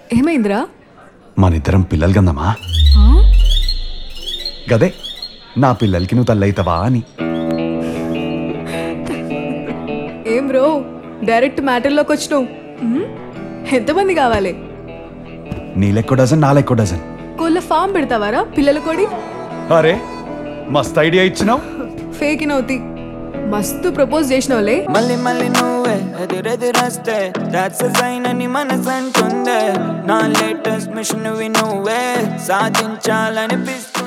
ఏమైందిరా మనిద్దరం పిల్లలు గందమ్మా గదే నా పిల్లలకి నువ్వు తల్లైతవా అని ఏం బ్రో డైరెక్ట్ మ్యాటర్లోకి వచ్చినావు మ్మ్? ఎంతమంది కావాలి నీ లెక్కో డజన్ నా లెక్కో డజన్ కోళ్ళ ఫామ్ పెడతావారా పిల్లల కోడి అరే మస్త్ ఐడియా ఇచ్చినావు ఫేక్ నవ్వుతి మస్తు ప్రపోజ్ చేసినావులే మళ్ళీ మళ్ళీ నువ్వే ఎదురెదురొస్తే దాట్స్ సైన్ అని మనసు అంటుందే నా లేటెస్ట్ మిషన్ నువ్వే సాధించాలనిపిస్తే